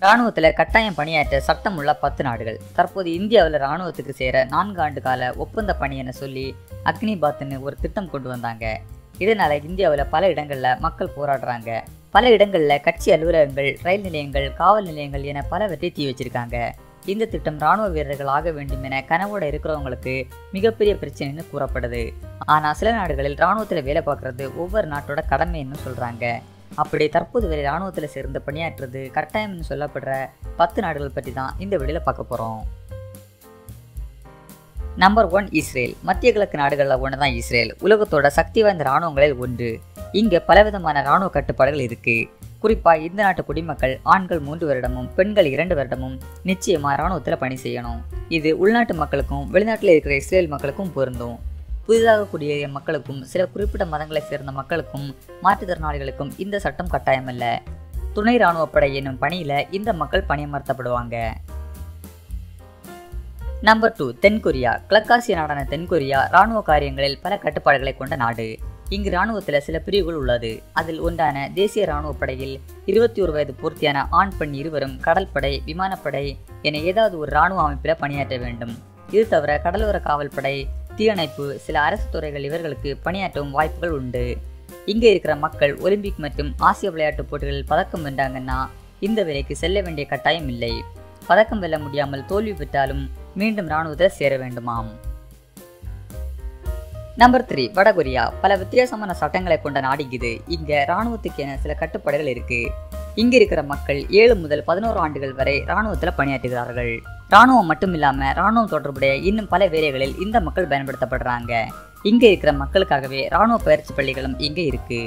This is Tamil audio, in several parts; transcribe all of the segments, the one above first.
ராணுவத்துல கட்டாயம் பணியாற்ற சட்டம் உள்ள பத்து நாடுகள் தற்போது இந்தியாவில் ராணுவத்துக்கு சேர நான்கு ஆண்டு கால ஒப்பந்த பணி என சொல்லி அக்னிபாத்னு ஒரு திட்டம் கொண்டு வந்தாங்க இதனால இந்தியாவில் பல இடங்கள்ல மக்கள் போராடுறாங்க பல இடங்கள்ல கட்சி அலுவலகங்கள் ரயில் நிலையங்கள் காவல் நிலையங்கள் என பலவற்றை தீ வச்சிருக்காங்க இந்த திட்டம் ராணுவ வீரர்கள் ஆக வேண்டும் என கனவோட இருக்கிறவங்களுக்கு மிகப்பெரிய பிரச்சனைன்னு கூறப்படுது ஆனா சில நாடுகளில் ராணுவத்துல வேலை பார்க்கறது ஒவ்வொரு நாட்டோட கடமைன்னு சொல்றாங்க அப்படி தற்போது வரை ராணுவத்துல சேர்ந்து பணியாற்றுறது கட்டாயம்னு சொல்லப்படுற பத்து நாடுகள் பற்றி தான் இந்த வீடியோல பார்க்க போறோம் நம்பர் ஒன் இஸ்ரேல் மத்திய கிழக்கு நாடுகளில் ஒன்று தான் இஸ்ரேல் உலகத்தோட சக்தி வாய்ந்த இராணுவங்களில் ஒன்று இங்கே பலவிதமான இராணுவ கட்டுப்பாடுகள் இருக்கு குறிப்பா இந்த நாட்டு குடிமக்கள் ஆண்கள் மூன்று வருடமும் பெண்கள் இரண்டு வருடமும் நிச்சயமா இராணுவத்தில் பணி செய்யணும் இது உள்நாட்டு மக்களுக்கும் வெளிநாட்டில் இருக்கிற இஸ்ரேல் மக்களுக்கும் பொருந்தும் புதிதாக குடியேறிய மக்களுக்கும் சில குறிப்பிட்ட மதங்களை சேர்ந்த மக்களுக்கும் மாற்றுத்திறனாளிகளுக்கும் இந்த சட்டம் கட்டாயமல்ல துணை இராணுவ படை என்னும் பணியில இந்த மக்கள் பணியமர்த்தப்படுவாங்க நம்பர் டூ தென்கொரியா கிழக்காசிய நாடான தென்கொரியா ராணுவ காரியங்களில் பல கட்டுப்பாடுகளை கொண்ட நாடு இங்கு ராணுவத்தில் சில பிரிவுகள் உள்ளது அதில் ஒன்றான தேசிய ராணுவ படையில் இருபத்தி ஒரு வயது பூர்த்தியான ஆண் பெண் இருவரும் கடற்படை விமானப்படை என ஏதாவது ஒரு ராணுவ அமைப்பில் பணியாற்ற வேண்டும் இது தவிர கடலோர காவல் படை தீயணைப்பு சில அரசு துறைகள் இவர்களுக்கு பணியாற்றவும் வாய்ப்புகள் உண்டு இங்கே இருக்கிற மக்கள் ஒலிம்பிக் மற்றும் ஆசிய விளையாட்டுப் போட்டிகளில் பதக்கம் வென்றாங்கன்னா இந்த வேலைக்கு செல்ல வேண்டிய கட்டாயம் இல்லை பதக்கம் வெல்ல முடியாமல் தோல்வி பெற்றாலும் மீண்டும் இராணுவத்தில் சேர வேண்டுமாம் நம்பர் த்ரீ வடகொரியா பல வித்தியாசமான சட்டங்களை கொண்ட நாடு இது இங்க இராணுவத்துக்கு என சில கட்டுப்பாடுகள் இருக்கு இங்க இருக்கிற மக்கள் ஏழு முதல் பதினோரு ஆண்டுகள் வரை இராணுவத்தில் பணியாற்றுகிறார்கள் ராணுவம் மட்டும் இல்லாம ராணுவம் தொடர்புடைய இன்னும் பல வேலைகளில் இந்த மக்கள் பயன்படுத்தப்படுறாங்க இங்க இருக்கிற மக்களுக்காகவே ராணுவ பயிற்சி பள்ளிகளும் இங்க இருக்கு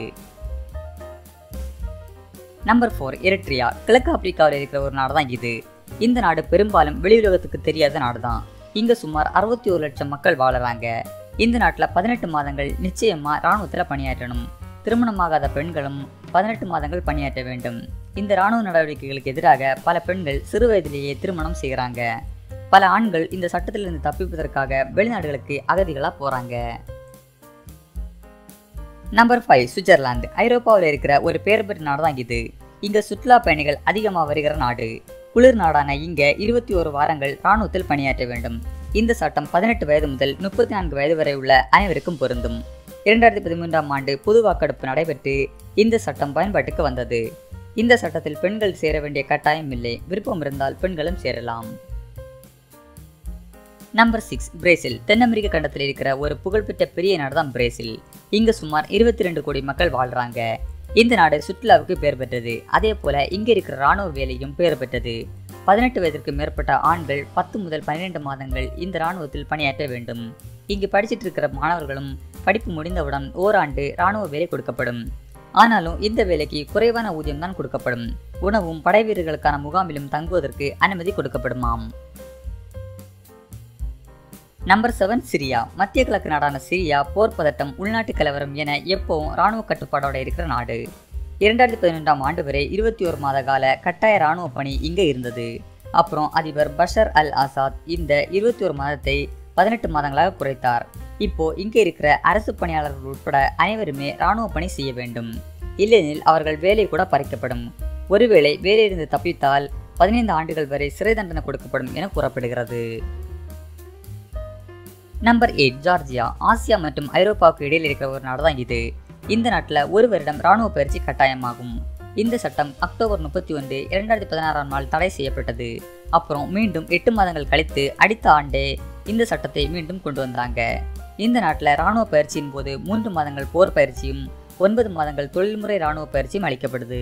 நம்பர் ஃபோர் எரிட்ரியா கிழக்கு ஆப்பிரிக்காவில் இருக்கிற ஒரு நாடு தான் இது இந்த நாடு பெரும்பாலும் வெளி உலகத்துக்கு தெரியாத நாடு தான் இங்க சுமார் அறுபத்தி ஒரு லட்சம் மக்கள் வாழறாங்க இந்த நாட்டில் பதினெட்டு மாதங்கள் நிச்சயமா ராணுவத்தில் பணியாற்றணும் திருமணமாகாத பெண்களும் பதினெட்டு மாதங்கள் பணியாற்ற வேண்டும் இந்த ராணுவ நடவடிக்கைகளுக்கு எதிராக பல பெண்கள் சிறு வயதிலேயே திருமணம் செய்கிறாங்க பல ஆண்கள் இந்த சட்டத்திலிருந்து தப்பிப்பதற்காக வெளிநாடுகளுக்கு அகதிகளா போறாங்க நம்பர் ஃபைவ் சுவிட்சர்லாந்து ஐரோப்பாவில் இருக்கிற ஒரு பேர் பெற்ற நாடு தான் இது இங்க சுற்றுலா பயணிகள் அதிகமாக வருகிற நாடு குளிர் நாடான இங்க இருபத்தி ஒரு வாரங்கள் ராணுவத்தில் பணியாற்ற வேண்டும் இந்த சட்டம் பதினெட்டு வயது முதல் முப்பத்தி நான்கு வயது வரை உள்ள அனைவருக்கும் பொருந்தும் இரண்டாயிரத்தி பதிமூன்றாம் ஆண்டு பொது வாக்கெடுப்பு நடைபெற்று இந்த சட்டம் பயன்பாட்டுக்கு வந்தது இந்த சட்டத்தில் பெண்கள் சேர வேண்டிய கட்டாயம் இல்லை விருப்பம் இருந்தால் பெண்களும் சேரலாம் நம்பர் சிக்ஸ் பிரேசில் தென் அமெரிக்க கண்டத்தில் இருக்கிற ஒரு புகழ்பெற்ற பெரிய நாடு தான் பிரேசில் இங்க சுமார் இருபத்தி ரெண்டு கோடி மக்கள் வாழ்றாங்க இந்த நாடு சுற்றுலாவுக்கு பெயர் பெற்றது அதே போல இங்க இருக்கிற ராணுவ வேலையும் பெயர் பெற்றது பதினெட்டு வயதிற்கு மேற்பட்ட ஆண்கள் பத்து முதல் பன்னிரெண்டு மாதங்கள் இந்த ராணுவத்தில் பணியாற்ற வேண்டும் இங்கு படிச்சிட்டு இருக்கிற மாணவர்களும் படிப்பு முடிந்தவுடன் ஓராண்டு ராணுவ வேலை கொடுக்கப்படும் ஆனாலும் இந்த வேலைக்கு குறைவான ஊதியம் தான் கொடுக்கப்படும் உணவும் படை வீரர்களுக்கான முகாமிலும் தங்குவதற்கு அனுமதி கொடுக்கப்படுமாம் நம்பர் செவன் சிரியா மத்திய கிழக்கு நாடான சிரியா போர் பதட்டம் உள்நாட்டு கலவரம் என எப்பவும் ராணுவ கட்டுப்பாடோட இருக்கிற நாடு இரண்டாயிரத்தி பதினொன்றாம் ஆண்டு வரை இருபத்தி ஒரு மாத கால கட்டாய ராணுவ பணி இங்க இருந்தது அப்புறம் அதிபர் பஷர் அல் ஆசாத் இந்த இருபத்தி ஒரு மாதத்தை பதினெட்டு மாதங்களாக குறைத்தார் இப்போ இங்க இருக்கிற அரசு பணியாளர்கள் உட்பட அனைவருமே ராணுவ பணி செய்ய வேண்டும் இல்லெனில் அவர்கள் வேலை கூட பறிக்கப்படும் ஒருவேளை வேலையிலிருந்து தப்பித்தால் பதினைந்து ஆண்டுகள் வரை சிறை தண்டனை கொடுக்கப்படும் என கூறப்படுகிறது நம்பர் எயிட் ஜார்ஜியா ஆசியா மற்றும் ஐரோப்பாவுக்கு இடையில் இருக்கிற ஒரு நாடு தான் இது இந்த நாட்டில் ஒரு வருடம் ராணுவ பயிற்சி கட்டாயமாகும் இந்த சட்டம் அக்டோபர் முப்பத்தி ஒன்று இரண்டாயிரத்தி பதினாறாம் நாள் தடை செய்யப்பட்டது அப்புறம் மீண்டும் எட்டு மாதங்கள் கழித்து அடுத்த ஆண்டே இந்த சட்டத்தை மீண்டும் கொண்டு வந்தாங்க இந்த நாட்டில் ராணுவ பயிற்சியின் போது மூன்று மாதங்கள் போர் பயிற்சியும் ஒன்பது மாதங்கள் தொழில்முறை ராணுவ பயிற்சியும் அளிக்கப்படுது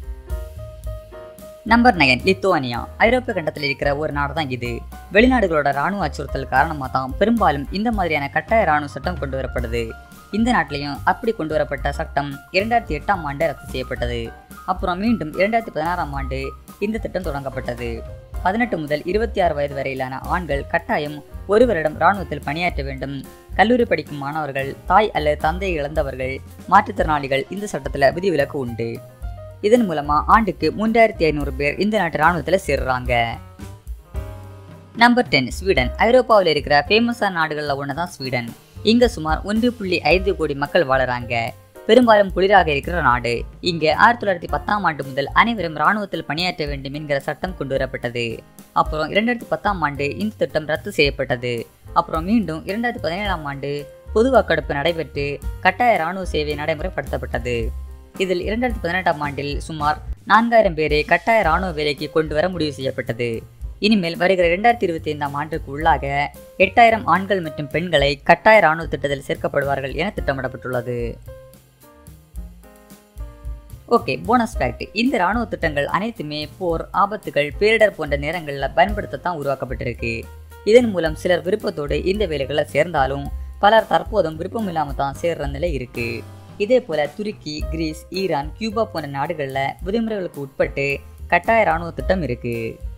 நம்பர் நயன் லித்துவானியா ஐரோப்பிய கண்டத்தில் இருக்கிற ஒரு நாடு தான் இது வெளிநாடுகளோட ராணுவ அச்சுறுத்தல் காரணமாக தான் பெரும்பாலும் இந்த மாதிரியான கட்டாய ராணுவ சட்டம் கொண்டு வரப்படுது இந்த நாட்டிலையும் அப்படி கொண்டு வரப்பட்ட சட்டம் இரண்டாயிரத்தி எட்டாம் ஆண்டு ரத்து செய்யப்பட்டது அப்புறம் மீண்டும் இரண்டாயிரத்தி பதினாறாம் ஆண்டு இந்த திட்டம் தொடங்கப்பட்டது பதினெட்டு முதல் இருபத்தி ஆறு வயது வரையிலான ஆண்கள் கட்டாயம் ஒரு வருடம் இராணுவத்தில் பணியாற்ற வேண்டும் கல்லூரி படிக்கும் மாணவர்கள் தாய் அல்லது தந்தை இழந்தவர்கள் மாற்றுத்திறனாளிகள் இந்த சட்டத்தில் விதிவிலக்கு உண்டு இதன் மூலமா ஆண்டுக்கு மூன்றாயிரத்தி ஐநூறு பேர் இந்த நாட்டு ராணுவத்தில் சேர்றாங்க நம்பர் டென் ஸ்வீடன் ஐரோப்பாவில் இருக்கிற ஃபேமஸான நாடுகளில் ஒன்று தான் ஸ்வீடன் இங்க சுமார் ஒன்று புள்ளி ஐந்து கோடி மக்கள் வாழறாங்க பெரும்பாலும் குளிராக இருக்கிற நாடு இங்கே ஆயிரத்தி தொள்ளாயிரத்தி பத்தாம் ஆண்டு முதல் அனைவரும் ராணுவத்தில் பணியாற்ற வேண்டும் என்கிற சட்டம் கொண்டு வரப்பட்டது அப்புறம் இரண்டாயிரத்தி பத்தாம் ஆண்டு இந்த திட்டம் ரத்து செய்யப்பட்டது அப்புறம் மீண்டும் இரண்டாயிரத்தி பதினேழாம் ஆண்டு பொது வாக்கெடுப்பு நடைபெற்று கட்டாய ராணுவ சேவை நடைமுறைப்படுத்தப்பட்டது இதில் இரண்டாயிரத்தி பதினெட்டாம் ஆண்டில் சுமார் நான்காயிரம் பேரை கட்டாய ராணுவ வேலைக்கு கொண்டு வர முடிவு செய்யப்பட்டது இனிமேல் வருகிற இரண்டாயிரத்தி இருபத்தி ஐந்தாம் ஆண்டுக்கு உள்ளாக எட்டாயிரம் ஆண்கள் மற்றும் பெண்களை கட்டாய ராணுவ திட்டத்தில் சேர்க்கப்படுவார்கள் என திட்டமிடப்பட்டுள்ளது ஓகே போனஸ் ஃபேக்ட் இந்த ராணுவ திட்டங்கள் அனைத்துமே போர் ஆபத்துகள் பேரிடர் போன்ற நேரங்களில் பயன்படுத்தத்தான் உருவாக்கப்பட்டிருக்கு இதன் மூலம் சிலர் விருப்பத்தோடு இந்த வேலைகளில் சேர்ந்தாலும் பலர் தற்போதும் விருப்பம் இல்லாமல் தான் சேர்ற நிலை இருக்கு இதே போல துருக்கி கிரீஸ் ஈரான் கியூபா போன்ற நாடுகளில் விதிமுறைகளுக்கு உட்பட்டு கட்டாய ராணுவ திட்டம் இருக்கு